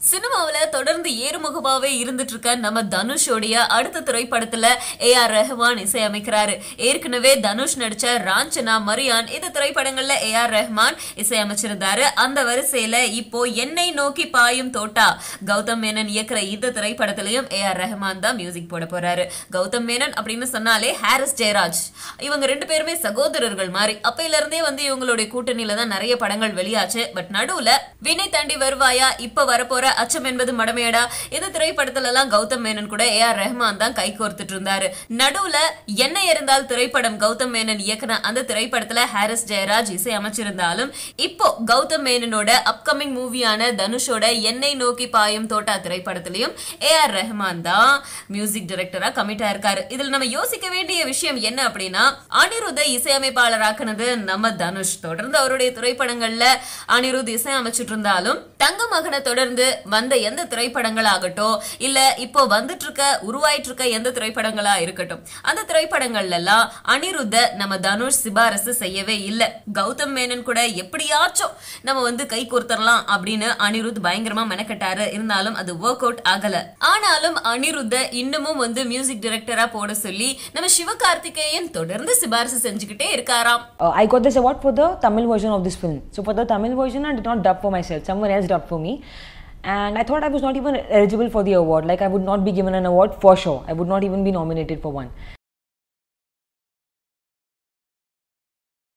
சினிமாவுல தொடர்ந்து ஏறுமுகமாவே இருந்துட்டு இருக்க நம்ம தனுஷோடைய அடுத்த திரைப்படத்துல ஏ ஆர் ரஹ்மான் இசையமைக்கிறாரு ஏற்கனவே தனுஷ் நடிச்ச ராஞ்சனா மரியான் இந்த திரைப்படங்கள்ல ஏ ஆர் ரஹ்மான் இசையமைச்சிருந்தாரு அந்த வரிசையில இப்போ என்னை நோக்கி பாயும் தோட்டா கௌதம் மேனன் இயக்குற இந்த திரைப்படத்திலையும் ஏ ஆர் ரஹ்மான் தான் மியூசிக் போட போறாரு கௌதம் மேனன் அப்படின்னு சொன்னாலே ஹாரிஸ் ஜெயராஜ் இவங்க ரெண்டு பேருமே சகோதரர்கள் மாதிரி அப்பையில இருந்தே வந்து இவங்களுடைய கூட்டணியில தான் நிறைய படங்கள் வெளியாச்சு பட் நடுவுல வினை தாண்டி வருவாயா இப்ப வரப்போற அச்சம் என்பது மடமையடா இந்த திரைப்படத்துல எல்லாம் கௌதம் மேனன் கூட ஏ ஆர் ரஹ்மான் தான் கை கோர்த்துட்டு இருந்தாரு நடுவுல என்ன இருந்தால் திரைப்படம் கௌதம் மேனன் இயக்குன அந்த திரைப்படத்துல ஹாரிஸ் ஜெயராஜ் இசை அமைச்சிருந்தாலும் இப்போ கௌதம் மேனனோட அப்கமிங் மூவியான தனுஷோட என்னை நோக்கி பாயும் தோட்டா திரைப்படத்திலையும் ஏ ஆர் ரஹ்மான் தான் மியூசிக் டைரக்டரா கமிட் ஆயிருக்காரு இதுல நம்ம யோசிக்க வேண்டிய விஷயம் என்ன அப்படின்னா அனிருத்தை இசையமைப்பாளராக்குனது நம்ம தனுஷ் தொடர்ந்து அவருடைய திரைப்படங்கள்ல அனிருத் இசையமைச்சிட்டு இருந்தாலும் தங்க மகனை தொடர்ந்து வந்த எந்த திரைப்படங்கள் ஆகட்டும் இல்ல இப்போ வந்துட்டு இருக்க உருவாயிட்டு இருக்க எந்த திரைப்படங்களா இருக்கட்டும் அந்த திரைப்படங்கள்ல எல்லாம் அனிருத்த நம்ம தனுஷ் சிபாரசு செய்யவே இல்ல கௌதம் மேனன் கூட எப்படியாச்சும் நம்ம வந்து கை கோர்த்தரலாம் அப்படின்னு அனிருத் பயங்கரமா மெனக்கட்டாரு இருந்தாலும் அது ஒர்க் அவுட் ஆகல ஆனாலும் அனிருத்த இன்னமும் வந்து மியூசிக் டைரக்டரா போட சொல்லி நம்ம சிவகார்த்திகேயன் தொடர்ந்து சிபாரிசு செஞ்சுக்கிட்டே இருக்காராம் Uh, I got this award for the Tamil version of this film. So for the Tamil version, I did not dub for myself. Someone else dubbed for me. And I thought I was not even eligible for the award. Like I would not be given an award for sure. I would not even be nominated for one.